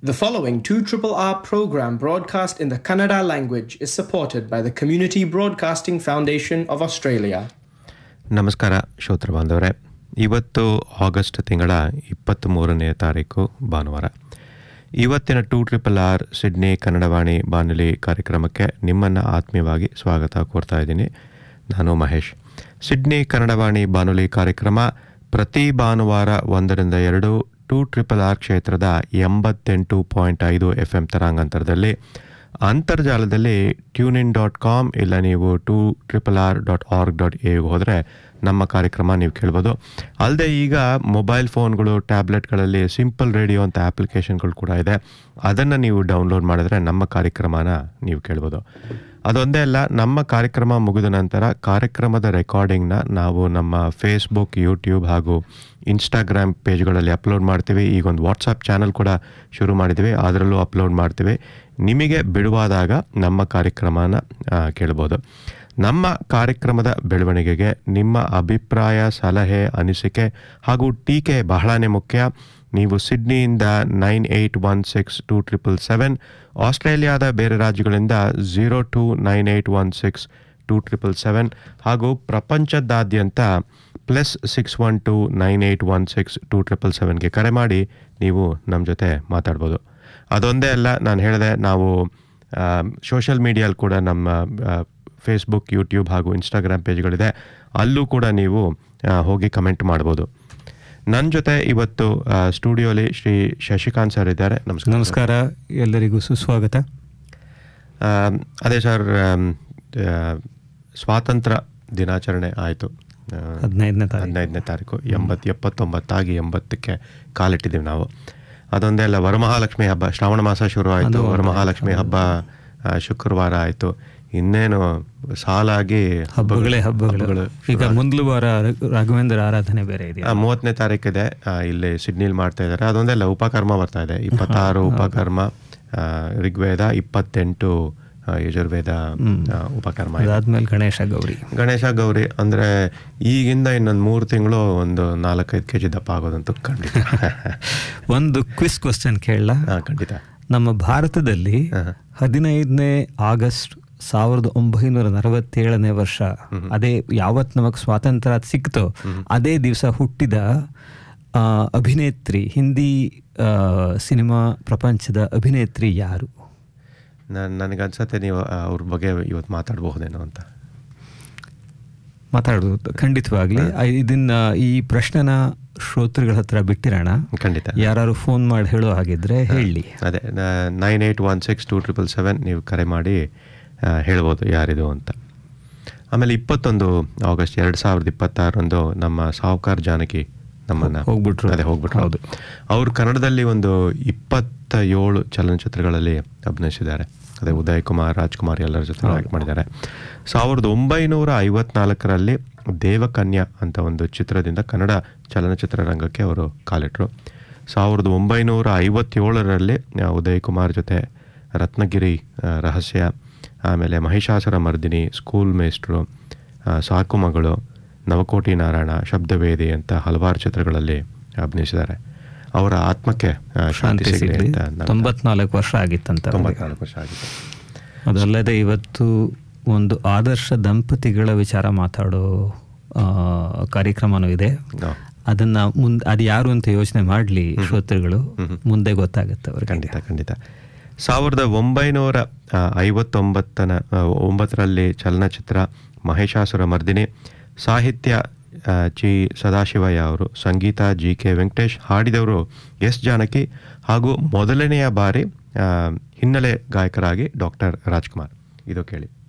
The following 2RRR program broadcast in the Kannada language is supported by the Community Broadcasting Foundation of Australia. ನಮಸ್ಕಾರ ಶ್ರೋತೃ ಬಾಂಧವರೇ ಇವತ್ತು August ತಿಂಗಳ ಇಪ್ಪತ್ತ್ಮೂರನೇ ತಾರೀಕು ಭಾನುವಾರ ಇವತ್ತಿನ two triple R Sydney Kannadavani ಬಾನುಲಿ ಕಾರ್ಯಕ್ರಮಕ್ಕೆ ನಿಮ್ಮನ್ನು ಆತ್ಮೀಯವಾಗಿ ಸ್ವಾಗತ ಕೋರ್ತಾ ಇದ್ದೀನಿ ನಾನು ಮಹೇಶ್ ಸಿಡ್ನಿ ಕನ್ನಡವಾಣಿ ಬಾನುಲಿ ಕಾರ್ಯಕ್ರಮ ಪ್ರತಿ ಭಾನುವಾರ ಒಂದರಿಂದ ಎರಡು ಟೂ ಟ್ರಿಪಲ್ ಆರ್ ಕ್ಷೇತ್ರದ ಎಂಬತ್ತೆಂಟು ಪಾಯಿಂಟ್ ಐದು ಎಫ್ ಎಮ್ ತರಾಂಗಾಂತರದಲ್ಲಿ ಅಂತರ್ಜಾಲದಲ್ಲಿ ಟ್ಯೂನ್ ಇನ್ ಡಾಟ್ ಕಾಮ್ ಇಲ್ಲ ನೀವು two triple R dot org dot ಎಗೆ ಹೋದರೆ ನಮ್ಮ ಕಾರ್ಯಕ್ರಮ ನೀವು ಕೇಳ್ಬೋದು ಅಲ್ಲದೆ ಈಗ ಮೊಬೈಲ್ ಫೋನ್ಗಳು ಟ್ಯಾಬ್ಲೆಟ್ಗಳಲ್ಲಿ ಸಿಂಪಲ್ ರೇಡಿಯೋ ಅಂತ ಆ್ಯಪ್ಲಿಕೇಶನ್ಗಳು ಕೂಡ ಇದೆ ಅದನ್ನು ನೀವು ಡೌನ್ಲೋಡ್ ಮಾಡಿದ್ರೆ ನಮ್ಮ ಕಾರ್ಯಕ್ರಮನ ನೀವು ಕೇಳ್ಬೋದು ಅದೊಂದೇ ಅಲ್ಲ ನಮ್ಮ ಕಾರ್ಯಕ್ರಮ ಮುಗಿದ ನಂತರ ಕಾರ್ಯಕ್ರಮದ ರೆಕಾರ್ಡಿಂಗ್ನ ನಾವು ನಮ್ಮ ಫೇಸ್ಬುಕ್ ಯೂಟ್ಯೂಬ್ ಹಾಗೂ ಇನ್ಸ್ಟಾಗ್ರಾಮ್ ಪೇಜ್ಗಳಲ್ಲಿ ಅಪ್ಲೋಡ್ ಮಾಡ್ತೀವಿ ಈಗ ಒಂದು ವಾಟ್ಸಪ್ ಚಾನಲ್ ಕೂಡ ಶುರು ಮಾಡಿದ್ದೀವಿ ಅದರಲ್ಲೂ ಅಪ್ಲೋಡ್ ಮಾಡ್ತೀವಿ ನಿಮಗೆ ಬಿಡುವಾದಾಗ ನಮ್ಮ ಕಾರ್ಯಕ್ರಮನ ಆ, ಕೇಳ್ಬೋದು ನಮ್ಮ ಕಾರ್ಯಕ್ರಮದ ಬೆಳವಣಿಗೆಗೆ ನಿಮ್ಮ ಅಭಿಪ್ರಾಯ ಸಲಹೆ ಅನಿಸಿಕೆ ಹಾಗೂ ಟೀಕೆ ಬಹಳನೇ ಮುಖ್ಯ ನೀವು ಸಿಡ್ನಿಯಿಂದ nine eight one six two triple seven ಆಸ್ಟ್ರೇಲಿಯಾದ ಬೇರೆ ರಾಜ್ಯಗಳಿಂದ zero two nine eight one six two triple seven ಹಾಗೂ ಪ್ರಪಂಚದಾದ್ಯಂತ plus six one two nine eight one six two triple ಸೆವೆನ್ಗೆ ಕರೆ ಮಾಡಿ ನೀವು ನಮ್ಮ ಜೊತೆ ಮಾತಾಡ್ಬೋದು ಅದೊಂದೇ ಅಲ್ಲ ನಾನು ಹೇಳಿದೆ ನಾವು ಸೋಷಿಯಲ್ ಮೀಡಿಯಲ್ಲಿ ಕೂಡ ನಮ್ಮ ಫೇಸ್ಬುಕ್ ಯೂಟ್ಯೂಬ್ ಹಾಗೂ ಇನ್ಸ್ಟಾಗ್ರಾಮ್ ಪೇಜ್ಗಳಿದೆ ಅಲ್ಲೂ ಕೂಡ ನೀವು ಆ, ಹೋಗಿ ಕಮೆಂಟ್ ಮಾಡ್ಬೋದು ನನ್ನ ಜೊತೆ ಇವತ್ತು ಆ, ಸ್ಟುಡಿಯೋಲಿ ಶ್ರೀ ಶಶಿಕಾಂತ್ ಸರ್ ಇದ್ದಾರೆ ನಮಸ್ಕಾರ ನಮಸ್ಕಾರ ಎಲ್ಲರಿಗೂ ಸುಸ್ವಾಗತ ಆಮ್, ಅದೇ ಸರ್ ಆಮ್, ಆ, ಸ್ವಾತಂತ್ರ್ಯ ದಿನಾಚರಣೆ ಆಯಿತು ಹದಿನೈದನೇ ತಾರೀಕು ಹದಿನೈದನೇ ತಾರೀಕು ಎಂಬತ್ತು ಎಪ್ಪತ್ತೊಂಬತ್ತಾಗಿ ಎಂಬತ್ತಕ್ಕೆ ಕಾಲಿಟ್ಟಿದ್ದೀವಿ ನಾವು ಅದೊಂದೇ ಅಲ್ಲ ವರಮಹಾಲಕ್ಷ್ಮಿ ಹಬ್ಬ ಶ್ರಾವಣ ಮಾಸ ಶುರು ಆಯಿತು ಅದು ವರಮಹಾಲಕ್ಷ್ಮಿ ಹಬ್ಬ ಆ, ಶುಕ್ರವಾರ ಆಯಿತು ಇನ್ನೇನು ಸಾಲಾಗಿ ಹಬ್ಬಗಳೇ ಹಬ್ಬಗಳು ಈಗ ಮುಂದ್ಲು ವಾರ ರ- ರಾಘವೇಂದ್ರ ಆರಾಧನೆ ಬೇರೆ ಇದೆಯಾ ಆ, ಮೂವತ್ತನೇ ತಾರೀಕಿದೆ ಆ, ಇಲ್ಲಿ ಸಿಡ್ನಿಲಿ ಮಾಡ್ತಾ ಇದ್ದಾರೆ ಅದೊಂದೇ ಅಲ್ಲ ಉಪಕರ್ಮ ಬರ್ತಾ ಇದೆ ಇಪ್ಪತ್ತಾರು ಉಪಕರ್ಮ ಆ, ಋಗ್ವೇದ ಇಪ್ಪತ್ತೆಂಟು ಆ, ಯಜುರ್ವೇದ ಆ, ಉಪಕರ್ಮ ಇದೆ. ಅದಾದ್ಮೇಲೆ ಗಣೇಶ ಗೌರಿ ಗಣೇಶ ಗೌರಿ ಅಂದ್ರೆ ಈಗಿಂದ ಇನ್ನೊಂದು ಮೂರು ತಿಂಗಳು ಒಂದು ನಾಲ್ಕೈದು ಕೆ ಜಿ ದಪ್ಪ ಆಗೋದಂತೂ ಖಂಡಿತ ಒಂದು ಕ್ವಿಸ್ ಕ್ವಶನ್ ಕೇಳಲ್ಲ ಹಾ, ಖಂಡಿತ ನಮ್ಮ ಭಾರತದಲ್ಲಿ ಹದಿನೈದನೇ ಆಗಸ್ಟ್ ಸಾವಿರದ ಒಂಬೈನೂರ ನಲವತ್ತೇಳನೇ ವರ್ಷ ಅದೇ ಯಾವತ್ ನಮಗ್ ಸ್ವಾತಂತ್ರ್ಯ ಸಿಕ್ತೋ ಅದೇ ದಿವಸ ಹುಟ್ಟಿದ ಆ, ಅಭಿನೇತ್ರಿ ಹಿಂದಿ ಆ, ಸಿನಿಮಾ ಪ್ರಪಂಚದ ಅಭಿನೇತ್ರಿ ಯಾರು ನಾನು ನನಗನ್ಸತ್ತೆ ನೀವು ಆ, ಅವ್ರ ಬಗ್ಗೆ ಇವತ್ತು ಮಾತಾಡಬಹುದೇನೋ ಅಂತ ಮಾತಾಡೋದು ಖಂಡಿತವಾಗ್ಲಿ ಆ, ಇದನ್ನ ಈ ಪ್ರಶ್ನೆನ ಶ್ರೋತೃಗಳ ಹತ್ರ ಬಿಟ್ಟಿರೋಣ ಖಂಡಿತ ಯಾರು ಫೋನ್ ಮಾಡಿ ಹೇಳೋ ಹಾಗಿದ್ರೆ ಹೇಳಿ ಅದೇ nine eight one six two triple seven ನೀವು ಕರೆ ಮಾಡಿ ಆ, ಹೇಳ್ಬೋದು ಯಾರಿದು ಅಂತ ಆಮೇಲೆ ಇಪ್ಪತ್ತೊಂದು ಆಗಸ್ಟ್ ಎರಡು ಸಾವಿರದ ಇಪ್ಪತ್ತಾರರಂದು ನಮ್ಮ ಸಾಹುಕಾರ್ ಜಾನಕಿ ನಮ್ಮನ್ನ ಹೋಗ್ಬಿಟ್ರು. ಅದೇ ಹೋಗ್ಬಿಟ್ರು ಹೌದು. ಅವರು ಕನ್ನಡದಲ್ಲಿ ಒಂದು ಇಪ್ಪತ್ತ ಏಳು ಚಲನಚಿತ್ರಗಳಲ್ಲಿ ಅಭಿನಯಿಸಿದ್ದಾರೆ ಅದೇ ಉದಯ್ ಕುಮಾರ್ ರಾಜ್ಕುಮಾರ್ ಎಲ್ಲರ ಜೊತೆ ಆ್ಯಕ್ಟ್ ಮಾಡಿದ್ದಾರೆ ಸಾವಿರದ ಒಂಬೈನೂರ ಐವತ್ನಾಲ್ಕರಲ್ಲಿ ದೇವಕನ್ಯಾ ಅಂತ ಒಂದು ಚಿತ್ರದಿಂದ ಕನ್ನಡ ಚಲನಚಿತ್ರ ರಂಗಕ್ಕೆ ಅವರು ಕಾಲಿಟ್ರು ಸಾವಿರದ ಒಂಬೈನೂರ ಐವತ್ತೇಳರಲ್ಲಿ ಆ, ಉದಯ್ ಕುಮಾರ್ ಜೊತೆ ರತ್ನಗಿರಿ ಆ, ರಹಸ್ಯ ಆಮೇಲೆ ಮಹಿಷಾಸುರ ಮರ್ದಿನಿ ಸ್ಕೂಲ್ ಮೇಸ್ಟ್ರು ಆ, ಸಾಕು ಮಗಳು ನವಕೋಟಿ ನಾರಾಯಣ ಶಬ್ದವೇದಿ ಅಂತ ಹಲವಾರು ಚಿತ್ರಗಳಲ್ಲಿ ಅಭಿನಯಿಸಿದ್ದಾರೆ ಅವರ ಆತ್ಮಕ್ಕೆ ಆ, ಶಾಂತಿ ಶಾಂತಿ ಸಿಗಲಿ ಸಿಗ್ಲಿ ಅಂತ ನಾನು- ತೊಂಬತ್ನಾಲ್ಕು ವರ್ಷ ಆಗಿತ್ತಂತ ಅವ್ರಿಗೆ. ತೊಂಬತ್ನಾಲ್ಕು ವರ್ಷ ಆಗಿದೆ ಅದಲ್ಲದೆ ಇವತ್ತು ಒಂದು ಆದರ್ಶ ದಂಪತಿಗಳ ವಿಚಾರ ಮಾತಾಡೋ ಆ, ಕಾರ್ಯಕ್ರಮನೂ ಇದೆ ಹಾ. ಅದನ್ನ ಮುಂದೆ ಅದು ಯಾರು ಅಂತ ಯೋಚನೆ ಮಾಡಲಿ ಶ್ರೋತೃಗಳು ಮುಂದೆ ಗೊತ್ತಾಗುತ್ತೆ ಅವ್ರಿಗೆ ಖಂಡಿತ ಖಂಡಿತ ಸಾವಿರದ ಒಂಬೈನೂರ ಆ, ಐವತ್ತೊಂಬತ್ತನ ಆ, ಒಂಬತ್ತರಲ್ಲಿ ಚಲನಚಿತ್ರ ಮಹಿಷಾಸುರ ಮರ್ದಿನಿ ಸಾಹಿತ್ಯ ಆ, ಚಿ ಸದಾಶಿವಯ್ಯ ಅವರು ಸಂಗೀತ ಜಿ ಕೆ ವೆಂಕಟೇಶ್ ಹಾಡಿದವರು ಎಸ್ ಜಾನಕಿ ಹಾಗೂ ಮೊದಲನೆಯ ಬಾರಿ ಆ, ಹಿನ್ನೆಲೆ ಗಾಯಕರಾಗಿ ಡಾಕ್ಟರ್ ರಾಜ್ಕುಮಾರ್ ಇದು ಕೇಳಿ